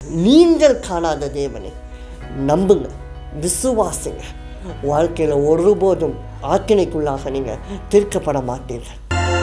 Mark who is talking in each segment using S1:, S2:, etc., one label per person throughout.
S1: நீங்கள் காணாத தேவனை நம்புங்க விசுவாசிங்க வாழ்க்கையில் ஒருபோதும் ஆக்கினைக்குள்ளாக நீங்கள் தீர்க்கப்பட மாட்டீர்கள்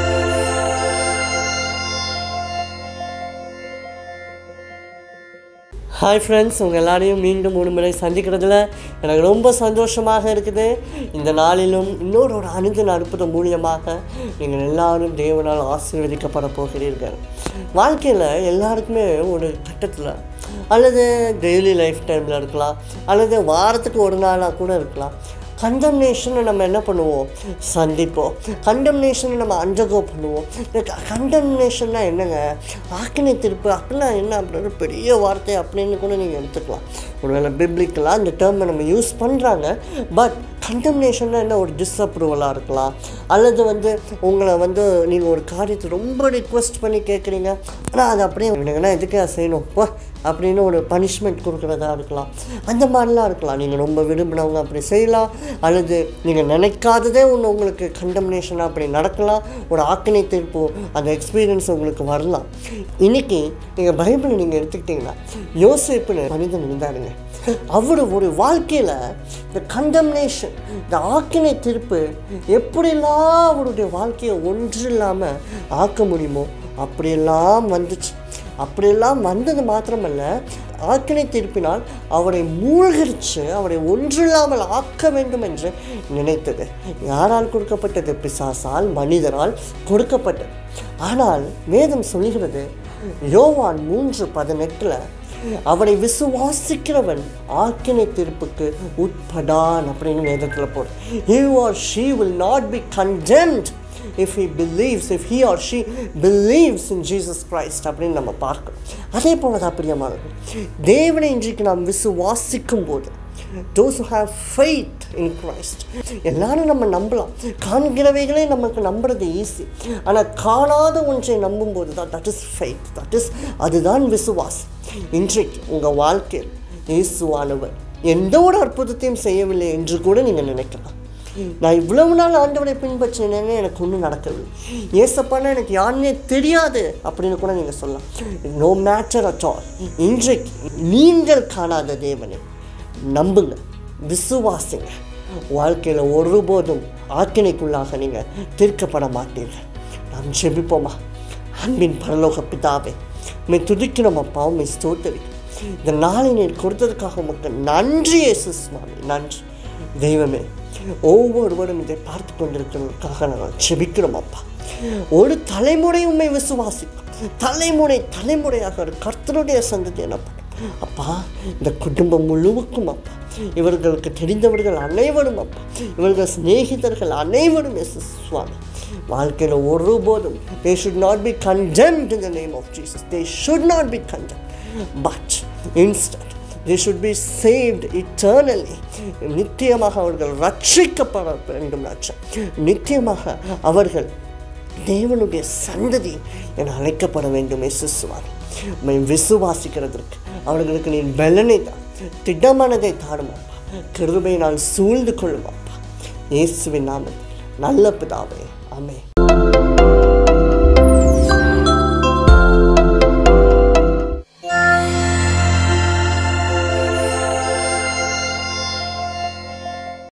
S1: ஹாய் ஃப்ரெண்ட்ஸ் உங்கள் எல்லாரையும் மீண்டும் ஒரு முறை சந்திக்கிறதுல எனக்கு ரொம்ப சந்தோஷமாக இருக்குது இந்த நாளிலும் இன்னொரு ஒரு அணுதின அற்புதம் மூலியமாக நீங்கள் எல்லாரும் தேவனால் ஆசீர்வதிக்கப்பட போகிறீர்கள் வாழ்க்கையில் எல்லாருக்குமே ஒரு கட்டத்தில் அல்லது டெய்லி லைஃப் டைமில் இருக்கலாம் அல்லது வாரத்துக்கு ஒரு நாளாக கூட இருக்கலாம் கண்டம்னேஷனை நம்ம என்ன பண்ணுவோம் சந்திப்போம் கண்டம்னேஷனை நம்ம அண்டர்கோ பண்ணுவோம் இந்த கண்டம்னேஷன்னா என்னங்க ஆக்கினை திருப்பு அப்படின்னா என்ன அப்படின்னு பெரிய வார்த்தை அப்படின்னு கூட நீங்கள் எடுத்துக்கலாம் ஒருவேளை பிப்ளிக்கெலாம் இந்த டேர்மை நம்ம யூஸ் பண்ணுறாங்க பட் கண்டம்னேஷன்னா என்ன ஒரு டிஸ்அப்ரூவலாக இருக்கலாம் அல்லது வந்து உங்களை வந்து நீங்கள் ஒரு காரியத்தை ரொம்ப ரிக்வெஸ்ட் பண்ணி கேட்குறீங்க ஆனால் அது அப்படியே விடுங்கன்னா எதுக்கு செய்யணும் போ அப்படின்னு ஒரு பனிஷ்மெண்ட் கொடுக்குறதா இருக்கலாம் அந்த மாதிரிலாம் இருக்கலாம் நீங்கள் ரொம்ப விரும்பினவங்க அப்படி செய்யலாம் அல்லது நீங்கள் நினைக்காததே ஒன்று உங்களுக்கு கண்டம்னேஷனாக அப்படி நடக்கலாம் ஒரு ஆக்கினை தீர்ப்பு அந்த எக்ஸ்பீரியன்ஸ் உங்களுக்கு வரலாம் இன்றைக்கி நீங்கள் பைபிளை நீங்கள் எடுத்துக்கிட்டிங்கன்னா யோசிப்புன்னு மனிதன் இருந்தாருங்க அவர் ஒரு வாழ்க்கையில் இந்த கண்டம்னேஷன் இந்த ஆக்கினை தீர்ப்பு எப்படியெல்லாம் அவருடைய வாழ்க்கையை ஒன்று இல்லாமல் ஆக்க முடியுமோ அப்படியெல்லாம் வந்துச்சு அப்படியெல்லாம் வந்தது மாத்திரமல்ல ஆக்கினை தீர்ப்பினால் அவரை மூழ்கடிச்சு அவரை ஒன்றில்லாமல் ஆக்க வேண்டும் என்று நினைத்தது யாரால் கொடுக்கப்பட்டது பிசாசால் மனிதரால் கொடுக்கப்பட்டது ஆனால் வேதம் சொல்கிறது யோவான் மூன்று பதினெட்டில் அவனை விசுவாசிக்கிறவன் ஆக்கினை தீர்ப்புக்கு உட்படான் அப்படின்னு வேதத்தில் போடு he or she will not be condemned if he believes if he or she believes in Jesus Christ அப்படின்னு நம்ம பார்க்கணும் அதே போல தான் பிரியமானது தேவனை இன்றைக்கு நாம் விசுவாசிக்கும் போது those who have faith in Christ எல்லாரும் நம்ம நம்பலாம் காண்கிறவைகளே நமக்கு நம்புறது ஈஸி ஆனால் காணாத ஒன்றை நம்பும்போது தான் that is faith that is அதுதான் விசுவாசம் இன்றைக்கு உங்கள் வாழ்க்கையில் இயேசுவானவர் எந்த ஒரு அற்புதத்தையும் செய்யவில்லை என்று கூட நீங்கள் நினைக்கலாம் நான் இவ்வளவு நாள் ஆண்டவரை பின்பற்றினேன்னு எனக்கு ஒன்றும் நடக்கவில்லை ஏசப்பானா எனக்கு யாருன்னே தெரியாது அப்படின்னு கூட நீங்கள் சொல்லலாம் நோ மேட்டர் அட் ஆல் இன்றைக்கு நீங்கள் காணாத தேவனை நம்புங்க விசுவாசிங்க வாழ்க்கையில் ஒருபோதும் ஆக்கினைக்குள்ளாக நீங்கள் தீர்க்கப்பட மாட்டீர்கள் நாம் ஜெபிப்போமா அன்பின் பரலோக பிதாவே மே துதிக்கிறோம் அப்பா உண்மை ஸ்தோத்தரிக்கிறோம் இந்த நாளை நீர் கொடுத்ததுக்காக உமக்கு நன்றி இயேசு சுவாமி நன்றி தெய்வமே ஒவ்வொருவரும் இதை பார்த்து கொண்டிருக்கிறதுக்காக நாங்கள் செபிக்கிறோம் அப்பா ஒரு தலைமுறை உண்மை விசுவாசிக்கும் தலைமுறை தலைமுறையாக ஒரு கர்த்தருடைய சந்ததி எனப்படும் அப்பா இந்த குடும்பம் முழுவதுக்கும் அப்பா இவர்களுக்கு தெரிந்தவர்கள் அனைவரும் அப்பா இவர்கள் சிநேகிதர்கள் அனைவரும் எஸ் சுவாமி வாழ்க்கையில் ஒருபோதும் they should not be condemned in the name of Jesus they should not be condemn but instant they should be saved eternally நித்தியமாக அவர்கள் ரட்சிக்கப்பட வேண்டும் ராஜா நித்தியமாக அவர்கள் தேவனுடைய சந்ததி என அழைக்கப்பட வேண்டும் எசுவார் உண்மை விசுவாசிக்கிறதற்கு அவர்களுக்கு நீ பலனை தான் திடமானதை தாடும் அப்பா கிருபை நான் சூழ்ந்து கொள்ளும் அப்பா இயேசுவின் நாமத்தில் நல்ல பிதாவே ஆமென்